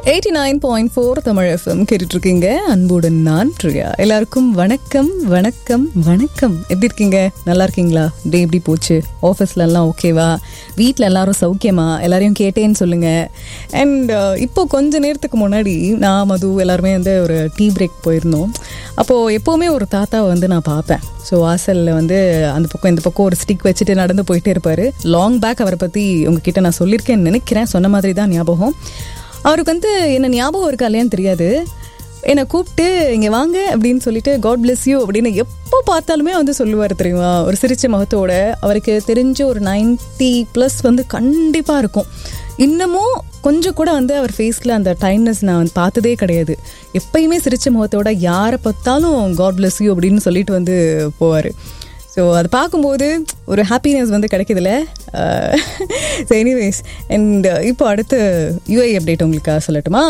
Eighty nine point four Tamil FM கேட்டுட்டு இருக்கீங்க அன்புடன் நான் பிரியா எல்லாருக்கும் வணக்கம் வணக்கம் வணக்கம் எப்படி இருக்கீங்க நல்லா இருக்கீங்களா டே எப்படி போச்சு ஆஃபீஸ்ல எல்லாம் ஓகேவா வீட்டில் எல்லாரும் சௌக்கியமா எல்லாரையும் கேட்டேன்னு சொல்லுங்க அண்ட் இப்போ கொஞ்ச நேரத்துக்கு முன்னாடி நான் மது எல்லாருமே வந்து ஒரு டீ பிரேக் போயிருந்தோம் அப்போது எப்போவுமே ஒரு தாத்தாவை வந்து நான் பார்ப்பேன் ஸோ வாசலில் வந்து அந்த பக்கம் இந்த பக்கம் ஒரு ஸ்டிக் வச்சுட்டு நடந்து போயிட்டே இருப்பார் லாங் பேக் அவரை பற்றி உங்ககிட்ட நான் சொல்லியிருக்கேன்னு நினைக்கிறேன் சொன்ன மாதிரி தான் ஞாபகம் அவருக்கு வந்து என்ன ஞாபகம் இருக்கா இல்லையான்னு தெரியாது என்னை கூப்பிட்டு இங்கே வாங்க அப்படின்னு சொல்லிட்டு காட் bless யூ அப்படின்னு எப்போ பார்த்தாலுமே வந்து சொல்லுவார் தெரியுமா ஒரு சிரிச்ச முகத்தோட அவருக்கு தெரிஞ்ச ஒரு 90 ப்ளஸ் வந்து கண்டிப்பாக இருக்கும் இன்னமும் கொஞ்சம் கூட வந்து அவர் ஃபேஸில் அந்த டைம்னஸ் நான் வந்து பார்த்ததே கிடையாது எப்பயுமே சிரிச்ச முகத்தோட யாரை பார்த்தாலும் காட் bless யூ அப்படின்னு சொல்லிட்டு வந்து போவார் ஸோ அது பார்க்கும்போது ஒரு ஹாப்பினஸ் வந்து கிடைக்குதுல்ல ஸோ எனிவேஸ் அண்ட் இப்போ அடுத்து யூஐ அப்டேட் உங்களுக்கு சொல்லட்டுமா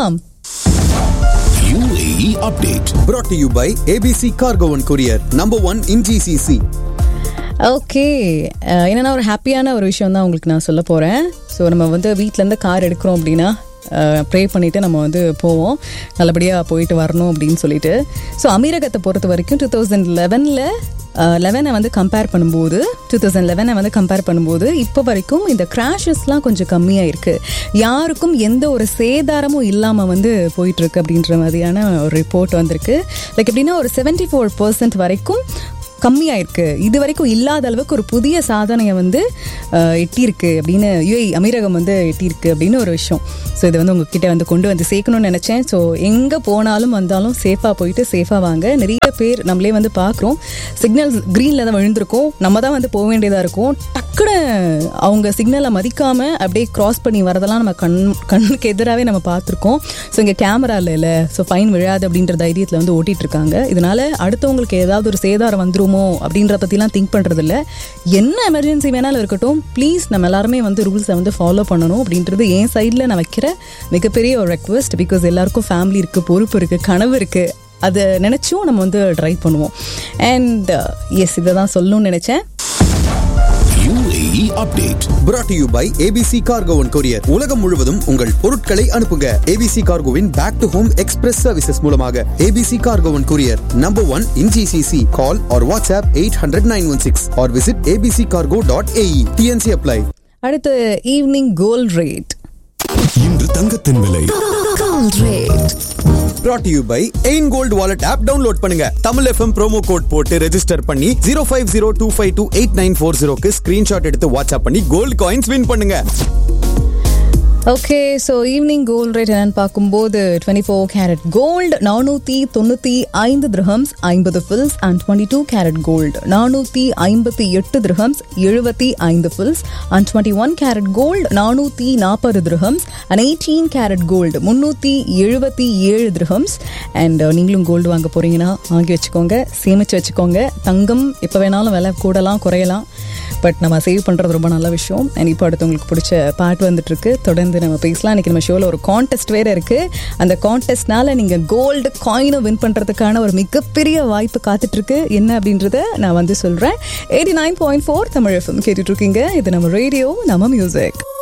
UAE update. brought to you by ABC Cargo and Courier, number one in GCC. Okay என்னன்னா ஒரு ஹாப்பியான ஒரு விஷயம் தான் உங்களுக்கு நான் சொல்ல போகிறேன் ஸோ நம்ம வந்து வீட்டிலேருந்து கார் எடுக்கிறோம் அப்படின்னா ப்ரே பண்ணிவிட்டு நம்ம வந்து போவோம் நல்லபடியாக போயிட்டு வரணும் அப்படின்னு சொல்லிட்டு ஸோ அமீரகத்தை பொறுத்த வரைக்கும் டூ தௌசண்ட் லெவனில் லெவனை வந்து கம்பேர் பண்ணும்போது டூ தௌசண்ட் லெவனை வந்து கம்பேர் பண்ணும்போது இப்போ வரைக்கும் இந்த கிராஷஸ்லாம் கொஞ்சம் கம்மியாக இருக்குது யாருக்கும் எந்த ஒரு சேதாரமும் இல்லாமல் வந்து போயிட்டுருக்கு அப்படின்ற மாதிரியான ஒரு ரிப்போர்ட் வந்திருக்கு லைக் எப்படின்னா ஒரு செவன்டி ஃபோர் பர்சன்ட் வரைக்கும் கம்மியாயிருக்கு இது வரைக்கும் இல்லாத அளவுக்கு ஒரு புதிய சாதனையை வந்து அஹ், எட்டியிருக்கு அப்படின்னு யுஏ அமீரகம் வந்து எட்டியிருக்கு அப்படின்னு ஒரு விஷயம் ஸோ இதை வந்து உங்ககிட்ட வந்து கொண்டு வந்து சேர்க்கணும்னு நினச்சேன் ஸோ எங்கே போனாலும் வந்தாலும் சேஃபாக போயிட்டு சேஃபாக வாங்க நிறைய பேர் நம்மளே வந்து பார்க்குறோம் சிக்னல் க்ரீனில் தான் விழுந்திருக்கோம் நம்ம தான் வந்து போக வேண்டியதாக இருக்கும் டக்குன்னு அவங்க சிக்னலை மதிக்காமல் அப்படியே கிராஸ் பண்ணி வரதெல்லாம் நம்ம கண் கண்ணுக்கு எதிராகவே நம்ம பார்த்துருக்கோம் ஸோ இங்கே கேமரா இல்லை ஸோ ஃபைன் விழாது அப்படின்ற தைரியத்தில் வந்து ஓட்டிட்டு இருக்காங்க இதனால அடுத்தவங்களுக்கு ஏதாவது ஒரு சேதாரம் வந்துருமோ அப்படின்ற பற்றிலாம் திங்க் பண்ணுறது இல்ல என்ன எமர்ஜென்சி வேணாலும் இருக்கட்டும் ப்ளீஸ் நம்ம எல்லாருமே வந்து ரூல்ஸை வந்து ஃபாலோ பண்ணணும் அப்படின்றது என் சைடில் நான் வைக்கிற மிகப்பெரிய ஒரு ரெக்வஸ்ட் பிகாஸ் எல்லாருக்கும் ஃபேமிலி இருக்குது பொறுப்பு இருக்குது கனவு இருக்குது அதை நினச்சும் நம்ம வந்து ட்ரை பண்ணுவோம் அண்ட் எஸ் இதை தான் சொல்லணும்னு நினச்சேன் UAE update. brought to you by ABC Cargo and Courier. உலகம் முழுவதும் உங்கள் பொருட்களை அனுப்புங்க ABC Cargoவின் back to home express services மூலமாக ABC Cargo and Courier, number one in GCC. Call or WhatsApp 800-916 or visit abccargo.ae. TNC apply. அடுத்து evening gold rate இன்று தங்கத்தின் விலை brought to you by Ain Gold Wallet app download பண்ணுங்க Tamil FM promo code போட்டு register பண்ணி zero five zero two five two eight nine four ஜீரோக்கு screenshot எடுத்து WhatsApp பண்ணி கோல்டு காயின்ஸ் வின் பண்ணுங்க okay so evening gold rate என்னன்னு பார்க்கும்போது twenty four carat gold நானூற்றி தொண்ணூற்றி ஐந்து திரஹம்ஸ் ஐம்பது fils and twenty two carat gold நானூற்றி ஐம்பத்தி எட்டு திரஹம்ஸ் எழுபத்தி ஐந்து fils and twenty one carat gold நானூற்றி நாற்பது dirhams and eighteen carat gold முந்நூற்றி எழுபத்தி ஏழு திரஹம்ஸ் அண்ட் நீங்களும் கோல்டு வாங்க போறீங்கன்னா வாங்கி வச்சுக்கோங்க சேமிச்சு வச்சுக்கோங்க தங்கம் எப்போ வேணாலும் விலை கூடலாம் குறையலாம் பட் நம்ம சேவ் பண்ணுறது ரொம்ப நல்ல விஷயம் அண்ட் இப்போ அடுத்து உங்களுக்கு பிடிச்ச பாட்டு வந்துட்டு இருக்கு தொடர்ந்து நம்ம பேசலாம் இன்னைக்கு நம்ம ஷோவில் ஒரு கான்டெஸ்ட் வேற இருக்கு அந்த கான்டெஸ்ட்னால நீங்கள் கோல்டு காயினை வின் பண்ணுறதுக்கான ஒரு மிகப்பெரிய வாய்ப்பு காத்துட்டு இருக்கு என்ன அப்படின்றத நான் வந்து சொல்கிறேன் eighty nine point four Tamil FM கேட்டுட்டு இருக்கீங்க இது நம்ம ரேடியோ நம்ம மியூசிக்